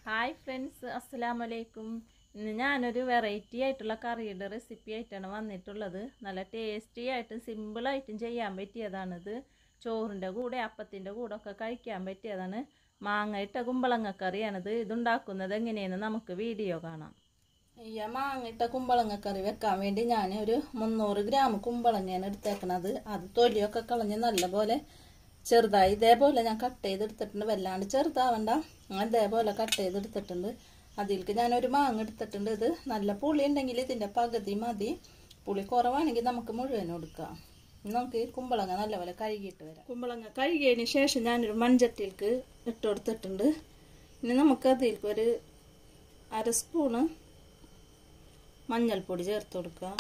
hi friends അസ്സലാമു അലൈക്കും ഇന്ന് ഞാനൊരു വെറൈറ്റി ആയിട്ടുള്ള കറിയുടെ റെസിപ്പി ആയിട്ടാണ് വന്നിട്ടുള്ളത് നല്ല ടേസ്റ്റി ആയിട്ടും സിമ്പിളായിട്ടും ചെയ്യാൻ പറ്റിയതാണിത് ചോറിൻ്റെ കൂടെ അപ്പത്തിൻ്റെ കൂടെ ഒക്കെ കഴിക്കാൻ പറ്റിയതാണ് മാങ്ങ ഇട്ട കുമ്പളങ്ങ കറിയാണിത് ഇതുണ്ടാക്കുന്നത് എങ്ങനെയെന്ന് നമുക്ക് വീഡിയോ കാണാം ഈ മാങ്ങിട്ട കുമ്പളങ്ങ കറി വെക്കാൻ വേണ്ടി ഞാൻ ഒരു മുന്നൂറ് ഗ്രാം കുമ്പളങ്ങയാണ് എടുത്തേക്കണത് അത് തൊലിയൊക്കെ കളഞ്ഞ് നല്ലപോലെ ചെറുതായി ഇതേപോലെ ഞാൻ കട്ട് ചെയ്തെടുത്തിട്ടുണ്ട് വല്ലാണ്ട് ചെറുതാവണ്ട അങ്ങനെ ഇതേപോലെ കട്ട് ചെയ്തെടുത്തിട്ടുണ്ട് അതിലേക്ക് ഞാനൊരു മാങ്ങ എടുത്തിട്ടുണ്ട് ഇത് നല്ല പുളി ഉണ്ടെങ്കിൽ ഇതിൻ്റെ പകുതി മതി പുളി കുറവാണെങ്കിൽ നമുക്ക് മുഴുവൻ കൊടുക്കാം ഇനി നമുക്ക് ഈ കുമ്പളങ്ങ നല്ലപോലെ കഴുകിയിട്ട് വരാം കുമ്പളങ്ങ കഴുകിയതിന് ശേഷം ഞാനൊരു മൺചട്ടിയിലേക്ക് ഇട്ട് കൊടുത്തിട്ടുണ്ട് ഇനി നമുക്ക് അതിലേക്ക് ഒരു അര സ്പൂണ് മഞ്ഞൾപ്പൊടി ചേർത്ത് കൊടുക്കുക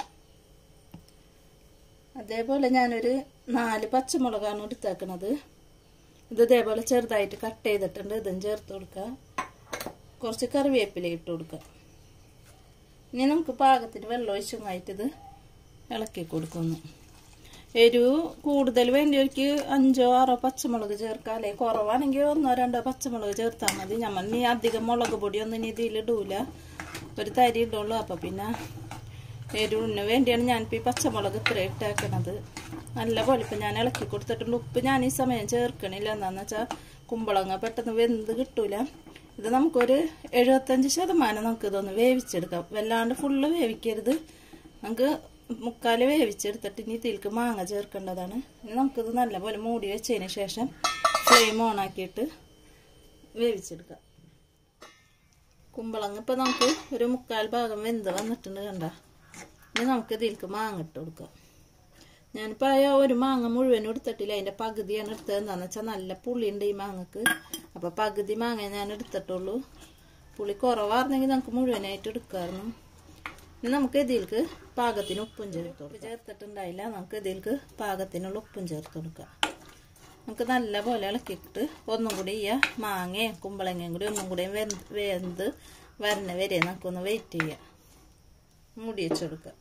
അതേപോലെ ഞാനൊരു നാല് പച്ചമുളകാണ് എടുത്തേക്കണത് ഇത് ഇതേപോലെ ചെറുതായിട്ട് കട്ട് ചെയ്തിട്ടുണ്ട് ഇതും ചേർത്ത് കൊടുക്കുക കുറച്ച് കറിവേപ്പില ഇട്ട് കൊടുക്കുക ഇനി നമുക്ക് പാകത്തിന് വെള്ളം ഒഴിച്ചുമായിട്ട് ഇത് ഇളക്കി കൊടുക്കുന്നു എരിവ് കൂടുതൽ വേണ്ടിയവർക്ക് അഞ്ചോ ആറോ പച്ചമുളക് ചേർക്കാം അല്ലെ കുറവാണെങ്കിൽ ഒന്നോ രണ്ടോ പച്ചമുളക് ചേർത്താൽ മതി നമ്മൾ നീ അധികം മുളക് പൊടിയൊന്നും ഇനി ഇതിലിടൂല ഒരു തരി ഇടുള്ളൂ അപ്പം പിന്നെ എരിവിന് വേണ്ടിയാണ് ഞാനിപ്പോൾ ഈ പച്ചമുളക് ഇത്ര ഇട്ടേക്കണത് നല്ല പോലെ ഇപ്പം ഞാൻ ഇളക്കി കൊടുത്തിട്ടുണ്ട് ഉപ്പ് ഞാൻ ഈ സമയം ചേർക്കണില്ല എന്താണെന്ന് വെച്ചാൽ കുമ്പളങ്ങ പെട്ടെന്ന് വെന്ത് കിട്ടൂല ഇത് നമുക്കൊരു എഴുപത്തഞ്ച് ശതമാനം നമുക്ക് ഇതൊന്ന് വേവിച്ചെടുക്കാം വല്ലാണ്ട് ഫുള്ള് വേവിക്കരുത് നമുക്ക് മുക്കാൽ വേവിച്ചെടുത്തിട്ട് ഇനി ഇതിലേക്ക് മാങ്ങ ചേർക്കേണ്ടതാണ് ഇനി നമുക്കിത് നല്ലപോലെ മൂടി വെച്ചതിന് ശേഷം ഫ്ലെയിം ഓൺ ആക്കിയിട്ട് വേവിച്ചെടുക്കാം കുമ്പളങ്ങ ഇപ്പം നമുക്ക് ഒരു മുക്കാൽ ഭാഗം വെന്ത് വന്നിട്ടുണ്ട് കണ്ട ഇനി നമുക്ക് ഇതിലേക്ക് മാങ്ങ ഇട്ട് കൊടുക്കാം ഞാനിപ്പോൾ ആ ഒരു മാങ്ങ മുഴുവൻ എടുത്തിട്ടില്ല അതിൻ്റെ പകുതിയാണ് എടുത്തത് എന്താണെന്ന് വെച്ചാൽ നല്ല പുളിയുണ്ട് ഈ മാങ്ങക്ക് അപ്പോൾ പകുതി മാങ്ങ ഞാൻ എടുത്തിട്ടുള്ളൂ പുളി കുറവായിരുന്നെങ്കിൽ നമുക്ക് മുഴുവനായിട്ട് എടുക്കാമായിരുന്നു ഇനി നമുക്ക് ഇതിലേക്ക് പാകത്തിന് ഉപ്പും ചേർത്ത് ഉപ്പ് ചേർത്തിട്ടുണ്ടായില്ല നമുക്ക് ഇതിലേക്ക് പാകത്തിനുള്ള ഉപ്പും ചേർത്ത് കൊടുക്കാം നമുക്ക് നല്ല പോലെ ഇളക്കിയിട്ട് ഒന്നും കൂടി ഈ മാങ്ങയും കുമ്പളങ്ങയും കൂടി ഒന്നും കൂടി വെന്ത് വെന്ത് വരണ വരെ നമുക്കൊന്ന് വെയിറ്റ് ചെയ്യാം മൂടി വെച്ചെടുക്കുക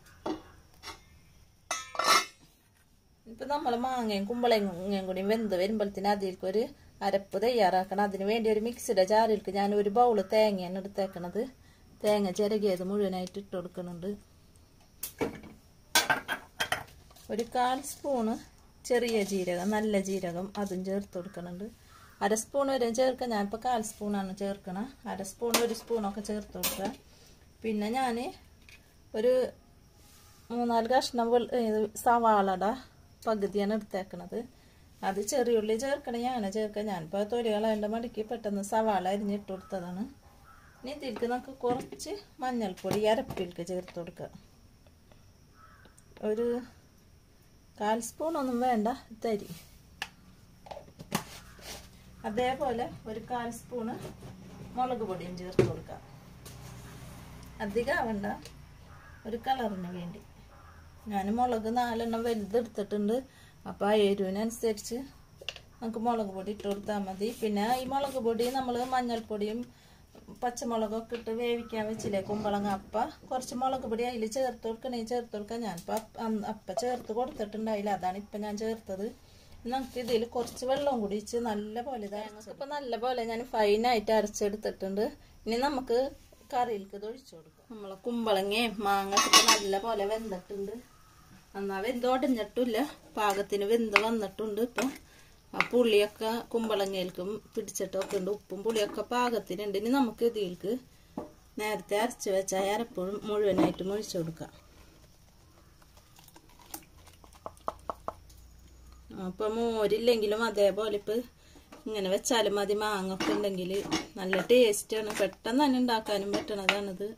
ഇപ്പം നമ്മൾ മാങ്ങയും കുമ്പളങ്ങയും കൂടി വെന്ത് വരുമ്പോഴത്തേന് അതിലേക്ക് ഒരു അരപ്പ് തയ്യാറാക്കണം അതിന് വേണ്ടി ഒരു മിക്സിയുടെ ജാറിലേക്ക് ഞാൻ ഒരു ബൗള് തേങ്ങയാണ് എടുത്തേക്കണത് തേങ്ങ ചിരകിയത് മുഴുവനായിട്ട് ഇട്ട് കൊടുക്കുന്നുണ്ട് ഒരു കാൽ സ്പൂണ് ചെറിയ ജീരകം നല്ല ജീരകം അതും ചേർത്ത് കൊടുക്കുന്നുണ്ട് അര സ്പൂൺ വരെ ചേർക്കാം ഞാനിപ്പോൾ കാൽ സ്പൂണാണ് ചേർക്കണം അര സ്പൂൺ ഒരു സ്പൂണൊക്കെ ചേർത്ത് കൊടുക്കുക പിന്നെ ഞാൻ ഒരു മൂന്നാല് കഷ്ണം സവാളട പകുതിയാണ് എടുത്തേക്കണത് അത് ചെറിയുള്ളി ചേർക്കണേ ഞാൻ ചേർക്കാം ഞാനിപ്പോൾ തൊലി കളയേണ്ട മടിക്ക് പെട്ടെന്ന് സവാള അരിഞ്ഞിട്ട് കൊടുത്തതാണ് ഇനി ഇതിലേക്ക് നമുക്ക് കുറച്ച് മഞ്ഞൾപ്പൊടി അരപ്പിലേക്ക് ചേർത്ത് കൊടുക്കുക ഒരു കാൽ സ്പൂണൊന്നും വേണ്ട തരി അതേപോലെ ഒരു കാൽ സ്പൂണ് മുളക് പൊടിയും ചേർത്ത് കൊടുക്കാം അധികം ആവണ്ട ഒരു കളറിന് വേണ്ടി ഞാൻ മുളക് നാലെണ്ണം വലുതെടുത്തിട്ടുണ്ട് അപ്പോൾ ആ എരിവിനനുസരിച്ച് നമുക്ക് മുളക് പൊടി ഇട്ട് കൊടുത്താൽ മതി പിന്നെ ഈ മുളക് പൊടി നമ്മൾ മഞ്ഞൾപ്പൊടിയും പച്ചമുളകൊക്കെ ഇട്ട് വേവിക്കാൻ വെച്ചില്ലേ കുമ്പളങ്ങ അപ്പ കുറച്ച് മുളക് പൊടി അതിൽ ചേർത്ത് കൊടുക്കണേ ചേർത്ത് കൊടുക്കാം ഞാനിപ്പോൾ അപ്പ ചേർത്ത് കൊടുത്തിട്ടുണ്ടായില്ല അതാണ് ഇപ്പം ഞാൻ ചേർത്തത് നമുക്ക് ഇതിൽ കുറച്ച് വെള്ളം കൂടി വെച്ച് നല്ല പോലെ ഇപ്പം നല്ല പോലെ ഞാൻ ഫൈനായിട്ട് അരച്ചെടുത്തിട്ടുണ്ട് ഇനി നമുക്ക് കറിയിലേക്ക് ഇത് ഒഴിച്ചു കൊടുക്കാം നമ്മളെ കുമ്പളങ്ങയും മാങ്ങ നല്ല പോലെ വെന്തിട്ടുണ്ട് എന്നാ വെന്തോടഞ്ഞിട്ടില്ല പാകത്തിന് വെന്ത് വന്നിട്ടുണ്ട് ഇപ്പം ആ പുളിയൊക്കെ കുമ്പളങ്ങയിൽക്കും പിടിച്ചിട്ടൊക്കെ ഉണ്ട് ഉപ്പും പുളിയൊക്കെ പാകത്തിനുണ്ട് ഇനി നമുക്ക് ഇതിലേക്ക് നേരത്തെ അരച്ച് വെച്ച അരപ്പും മുഴുവനായിട്ട് മുഴിച്ചു കൊടുക്കാം അപ്പം മോരില്ലെങ്കിലും അതേപോലെ ഇപ്പം ഇങ്ങനെ വെച്ചാലും മതി മാങ്ങ ഒക്കെ ഉണ്ടെങ്കിൽ നല്ല ടേസ്റ്റാണ് പെട്ടെന്ന് തന്നെ ഉണ്ടാക്കാനും പറ്റണതാണിത്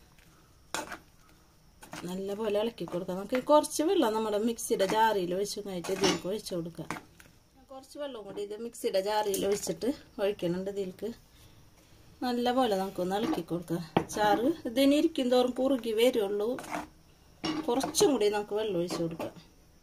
നല്ല പോലെ ഇളക്കി കൊടുക്കാം നമുക്ക് കുറച്ച് വെള്ളം നമ്മുടെ മിക്സിയുടെ ജാറിയിൽ ഒഴിച്ചു കഴിഞ്ഞിട്ട് ഇതിലേക്ക് ഒഴിച്ചു കൊടുക്കാം കുറച്ച് വെള്ളം കൂടി ഇത് മിക്സിയുടെ ജാറിയിൽ ഒഴിച്ചിട്ട് ഒഴിക്കുന്നുണ്ട് ഇതിലേക്ക് നല്ല പോലെ നമുക്കൊന്ന് ഇളക്കി കൊടുക്കാം ചാറ് ഇതിന് ഇരിക്കും തോറും കുറുകി വരുള്ളൂ കുറച്ചും കൂടി നമുക്ക് വെള്ളം ഒഴിച്ചു കൊടുക്കാം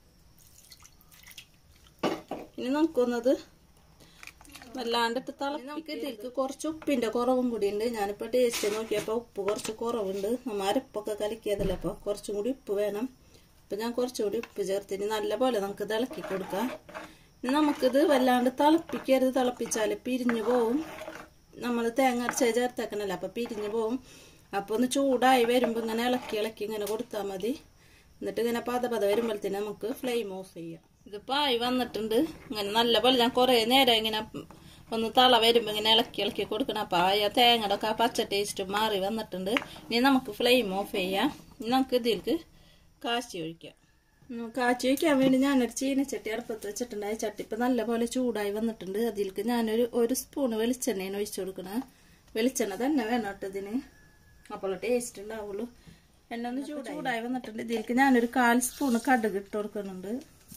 ഇനി നമുക്കൊന്നത് വല്ലാണ്ടിട്ട് തിളപ്പി നമുക്ക് ഇതിലേക്ക് കുറച്ച് ഉപ്പിൻ്റെ കുറവും കൂടി ഉണ്ട് ഞാനിപ്പോൾ ടേസ്റ്റ് നോക്കിയപ്പോൾ ഉപ്പ് കുറച്ച് കുറവുണ്ട് നമ്മൾ അരപ്പൊക്കെ കലക്കിയതല്ലേ അപ്പോൾ കുറച്ചും കൂടി ഉപ്പ് വേണം അപ്പം ഞാൻ കുറച്ചുകൂടി ഉപ്പ് ചേർത്തിന് നല്ല പോലെ നമുക്ക് ഇളക്കി കൊടുക്കാം ഇനി നമുക്കിത് വല്ലാണ്ട് തിളപ്പിക്കരുത് തിളപ്പിച്ചാൽ പിരിഞ്ഞു പോവും നമ്മൾ തേങ്ങ അരച്ച ചേർത്തേക്കണല്ലോ അപ്പോൾ പിരിഞ്ഞ് പോവും അപ്പോൾ ഒന്ന് ചൂടായി വരുമ്പോൾ ഇങ്ങനെ ഇളക്കി ഇളക്കി ഇങ്ങനെ കൊടുത്താൽ മതി എന്നിട്ട് ഇങ്ങനെ പത പത വരുമ്പോഴത്തേന് നമുക്ക് ഫ്ലെയിം ഓഫ് ചെയ്യാം ഇതിപ്പോൾ ആയി വന്നിട്ടുണ്ട് ഇങ്ങനെ നല്ല പോലെ ഞാൻ കുറേ നേരം ഇങ്ങനെ ഒന്ന് തള വരുമ്പോൾ ഇങ്ങനെ ഇളക്കി ഇളക്കി കൊടുക്കണം അപ്പോൾ ആ തേങ്ങയുടെ ഒക്കെ ആ പച്ച ടേസ്റ്റ് മാറി വന്നിട്ടുണ്ട് ഇനി നമുക്ക് ഫ്ലെയിം ഓഫ് ചെയ്യാം ഇനി നമുക്ക് ഇതിലേക്ക് കാച്ചി ഒഴിക്കാം ഉം, കാച്ചി വയ്ക്കാൻ വേണ്ടി ഞാനൊരു ചീനച്ചട്ടി അടുപ്പത്ത് വെച്ചിട്ടുണ്ട് ആ ചട്ടി ഇപ്പം നല്ലപോലെ ചൂടായി വന്നിട്ടുണ്ട് അതിലേക്ക് ഞാനൊരു ഒരു സ്പൂണ് വെളിച്ചെണ്ണയാണ് ഒഴിച്ചു കൊടുക്കണേ വെളിച്ചെണ്ണ തന്നെ വേണം കേട്ടോ ഇതിന് അപ്പോൾ ടേസ്റ്റ് ഉണ്ടാവുള്ളൂ എണ്ണ ഒന്ന് ചൂടായി ചൂടായി വന്നിട്ടുണ്ട് ഇതിലേക്ക് ഞാനൊരു കാൽ സ്പൂണ് കടുക് ഇട്ട് കൊടുക്കുന്നുണ്ട്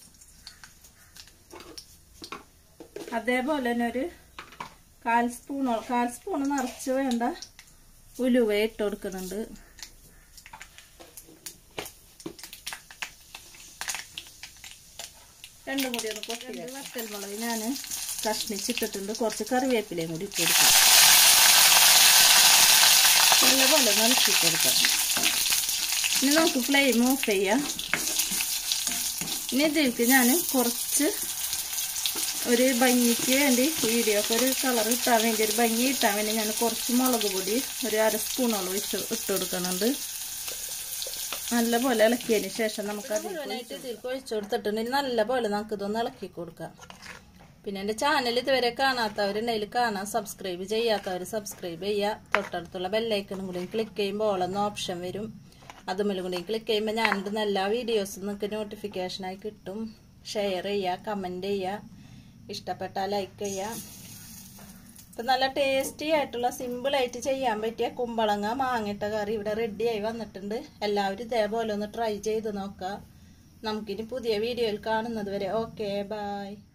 അതേപോലെ തന്നെ ഒരു കാൽ സ്പൂണോ കാൽ സ്പൂണ് നിറച്ച് വേണ്ട ഉലുവ ഇട്ട് കൊടുക്കുന്നുണ്ട് രണ്ടും കൂടി ഒന്ന് പൊട്ടി വറ്റൽമുളക് ഞാൻ കഷ്ണിച്ചിട്ടിട്ടുണ്ട് കുറച്ച് കറിവേപ്പിലയും കൂടി ഇട്ട് കൊടുക്കാം നല്ലപോലെ നനച്ചിട്ട് കൊടുക്കാം ഇനി നമുക്ക് ഫ്ലെയിം ഓഫ് ചെയ്യാം ഇനി ഇതിലേക്ക് ഞാൻ കുറച്ച് ഒരു ഭംഗിക്ക് വേണ്ടി വീഡിയോക്ക് ഒരു കളർ കിട്ടാൻ വേണ്ടി ഒരു ഭംഗി കിട്ടാൻ വേണ്ടി ഞാൻ കുറച്ച് മുളക് പൊടി ഒരു അര സ്പൂണോളം ഒഴിച്ച് ഇട്ട് കൊടുക്കുന്നുണ്ട് നല്ലപോലെ ഇളക്കിയതിന് ശേഷം നമുക്ക് മുഴുവനായിട്ട് ഇതിലേക്ക് ഒഴിച്ചു കൊടുത്തിട്ടുണ്ടെങ്കിൽ നല്ലപോലെ നമുക്ക് ഇതൊന്ന് ഇളക്കി കൊടുക്കാം പിന്നെ എൻ്റെ ചാനൽ ഇതുവരെ കാണാത്തവരുണ്ടെങ്കിൽ കാണാം സബ്സ്ക്രൈബ് ചെയ്യാത്തവർ സബ്സ്ക്രൈബ് ചെയ്യുക തൊട്ടടുത്തുള്ള ബെല്ലൈക്കണും കൂടി ക്ലിക്ക് ചെയ്യുമ്പോൾ ഓളെന്ന ഓപ്ഷൻ വരും അതുമല്ലും കൂടി ക്ലിക്ക് ചെയ്യുമ്പോൾ ഞാനിടുന്ന എല്ലാ വീഡിയോസും നിങ്ങൾക്ക് നോട്ടിഫിക്കേഷനായി കിട്ടും ഷെയർ ചെയ്യുക കമൻറ്റ് ചെയ്യുക ഇഷ്ടപ്പെട്ടാൽ ലൈക്ക് ചെയ്യുക ഇപ്പം നല്ല ടേസ്റ്റി ആയിട്ടുള്ള സിമ്പിളായിട്ട് ചെയ്യാൻ പറ്റിയ കുമ്പളങ്ങ മാങ്ങിട്ട കറി ഇവിടെ റെഡിയായി വന്നിട്ടുണ്ട് എല്ലാവരും ഇതേപോലെ ഒന്ന് ട്രൈ ചെയ്ത് നോക്കുക നമുക്കിനി പുതിയ വീഡിയോയിൽ കാണുന്നത് വരെ ഓക്കെ ബായ്